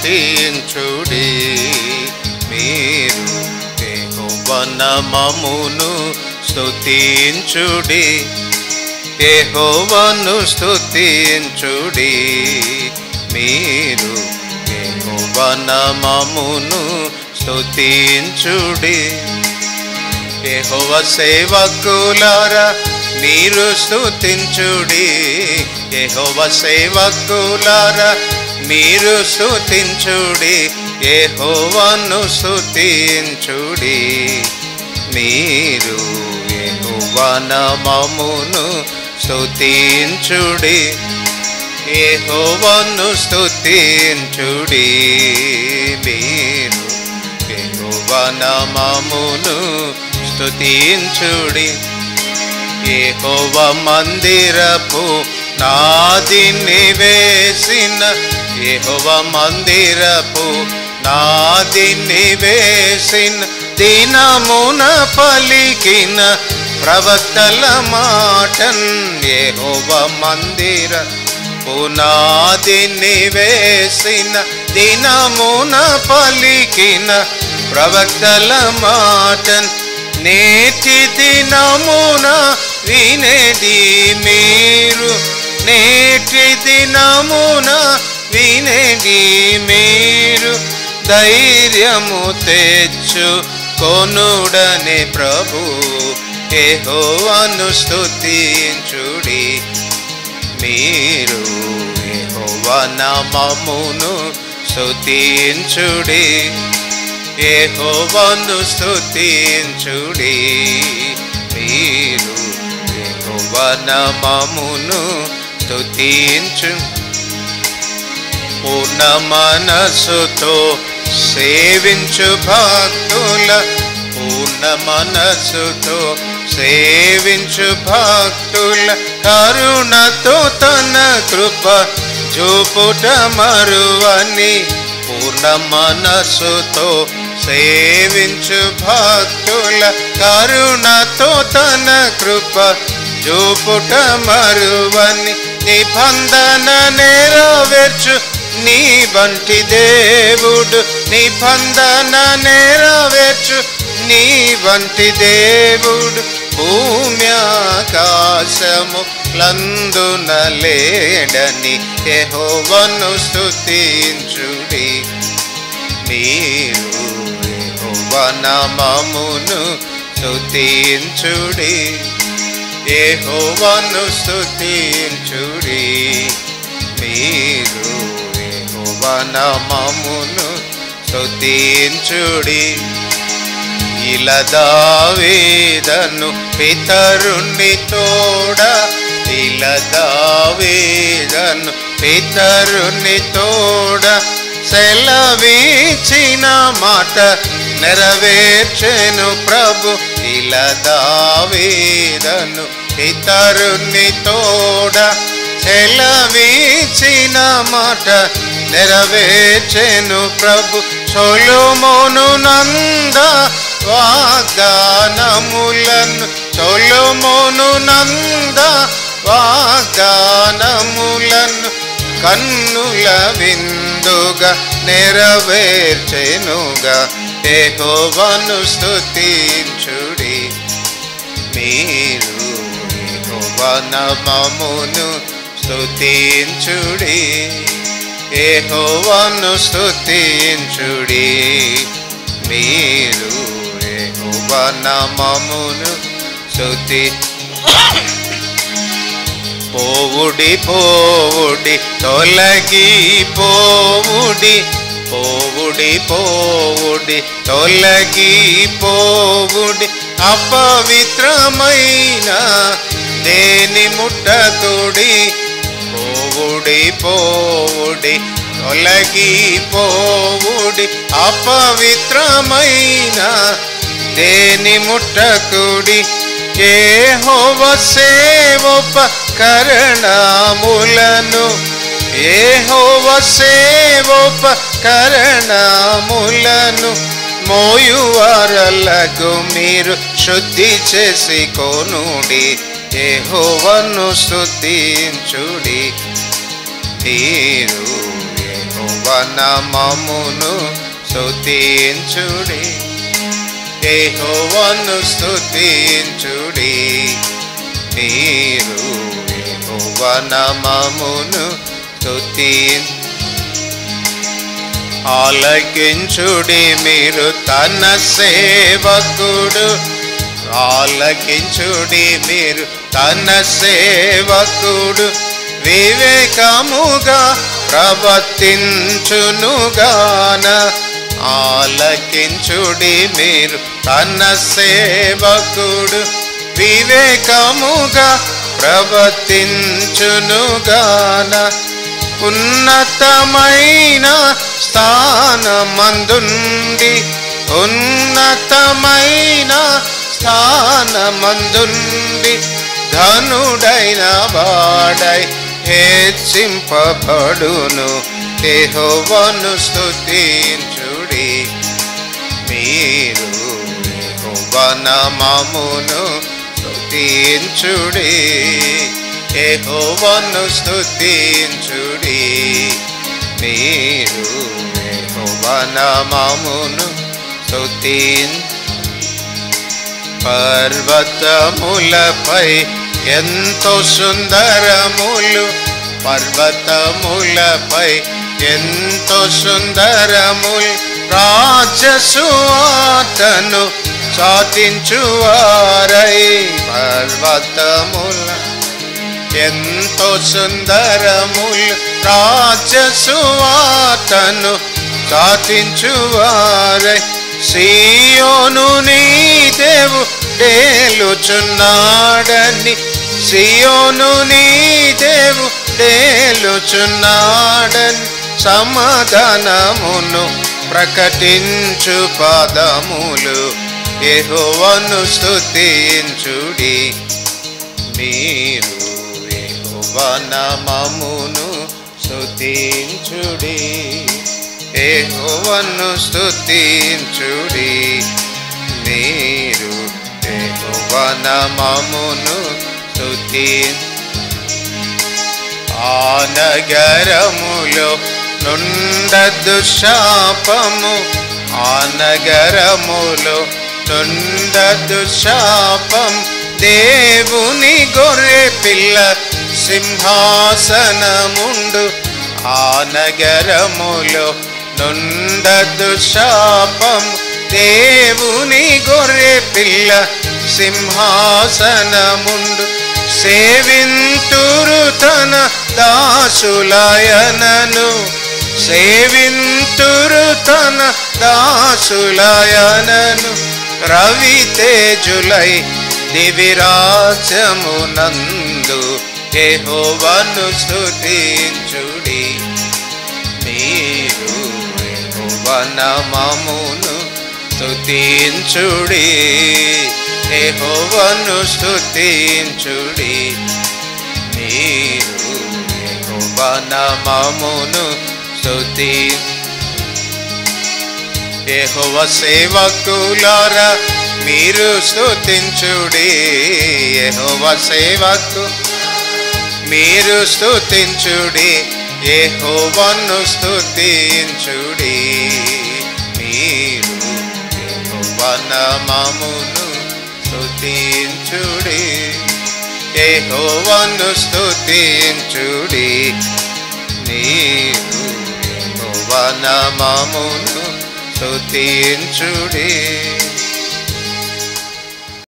స్తుతించుడి మీరు యెహోవనమమును స్తుతించుడి యెహోవను స్తుతించుడి మీరు యెహోవనమమును స్తుతించుడి యెహోవ సేవకులారా మీరు స్తుతించుడి యెహోవ సేవకులారా మీరు స్తుతించుడి యెహోవను స్తుతించుడి మీరు యెహోవ నామమును స్తుతించుడి యెహోవను స్తుతించుడి మీరు యెహోవ నామమును స్తుతించుడి యెహోవ మందిరపు నాదిని వేసిన యెహోవ మందిరపు నాదిని వేసిన దినమున పలికిన ప్రవక్తల మాటన్ యెహోవ మందిర పునాదిని వేసిన దినమున పలికిన ప్రవక్తల మాటన్ నేటి దినమున వినేది మీరు నేటి దినమున వినేది మీరు ధైర్యము తెచ్చు కొనుడని ప్రభు యెహోవాను స్తుతించుడి మీరు యెహోవా నామమును స్తుతించుడి యెహోవాను స్తుతించుడి మీరు యెహోవా నామమును స్తుతించు పూర్ణ మనసుతో సేవించు భక్తుల పూర్ణ మనసుతో సేవించు భక్తుల కరుణతో తన కృప చూపుట మరువని పూర్ణ మనసుతో సేవించు భక్తుల కరుణతో తన కృప చూపుట మరువని నిబంధన నెరవేర్చు నీ వంటి దేవుడు నిబంధన నెరవేర్చు నీ వంటి దేవుడు భూమి ఆకాశము లందున లేడని యెహోవను స్తుతించుడి మీరు యెహోవ నామమును స్తుతించుడి యెహోవను స్తుతించుడి మీరు యెహోవ నామమును స్తుతించుడి ఇలదావేదను పితరుణ్ణి తోడ ఇలదావేదను పితరుణ్ణి తోడ సెలవిచిన మాట నెరవేర్చెను ప్రభు ఇలదావేదను పితరుణ్ణి తోడ సెలవిచిన మాట నెరవేర్చెను ప్రభు సొలోమోను నంద వాగ్దానములను సొలోమోను నంద వాగ్దానములను కన్నుల విందుగా నెరవేర్చెనుగా ఏహోవను స్తుతించుడి మీరు ఏహోవనమమును స్తుతించుడి ఏహోవను స్తుతించుడి మీరు ఏహోవనమమును స్తుతి పోవుడి పోవుడి తొలగి పోవుడి పోవుడి పోవుడి తొలగి పోవుడి అపవిత్రమైన దేని ముట్టకుడి పోవుడి పోవుడి తొలగి పోవుడి అపవిత్రమైన దేని ముట్టకుడి ఏ హోవ సేవోపకరణములను ఏ హోవ సేవోపకరణములను మోయువారలకు మీరు శుద్ధి చేసి కొనుడి ఏహోవను స్తుతించుడి మీరు ఏహోవ వనమమును స్తుతించుడి యెహోవాను స్తుతించుడి మీరు యెహోవనమమును స్తుతించు ఆలకించుడి మీరు తన సేవకుడు ఆలకించుడి మీరు తన సేవకుడు వివేకముగా ప్రవర్తించునుగాన ఆలకించుడి మీరు తన సేవకుడు వివేకముగా ప్రవర్తించునుగాన ఉన్నతమైన స్థానమందుండి ఉన్నతమైన స్థానమందుండి ధనుడైన వాడై హెచ్చింపబడును యెహోవాను స్తుతించుడి మీరు యెహోవానామమును స్తుతించుడి యెహోవాను స్తుతించుడి మీరు యెహోవానామమును స్తుతించు పర్వతములపై ఎంతో సుందరములు పర్వతములపై ఎంతో సుందరములు రాజసువాతను సాధించువారై పర్వతముల ఎంతో సుందరములు రాజసువాతను సాధించువారై సియోను నీ దేవు డేలుచున్నాడని సియోను నీ దేవు డేలుచున్నాడని సమాధానమును ప్రకటించు పదములు యెహోవాను స్తుతించుడి మీరు యెహోవానామమును స్తుతించుడి యెహోవాను స్తుతించుడి మీరు యెహోవానామమును స్తుతించు ఆ నగరములో నుండదు శాపము ఆ నగరములో నుండదు శాపం దేవుని గొర్రె పిల్ల సింహాసనముండు ఆ నగరములో నుండదు శాపం దేవుని గొర్రె పిల్ల సింహాసనముండు సేవింతురు తన దాసులయనను సేవింతురు తన దాసులయనను రవి తేజులై దివిరాజమునందు యెహోవాను స్తుతించుడి మీరు యెహోవనమమును స్తుతించుడి యెహోవాను స్తుతించుడి మీరు యెహోవనమమును స్తుతి యెహోవ సేవకులారా మీరు స్తుతించుడి యెహోవ సేవకు మీరు స్తుతించుడి యెహోవాను స్తుతించుడి మీరు యెహోవనామమును స్తుతించుడి యెహోవాను స్తుతించుడి మీరు యెహోవనామమును స్తుతించుడి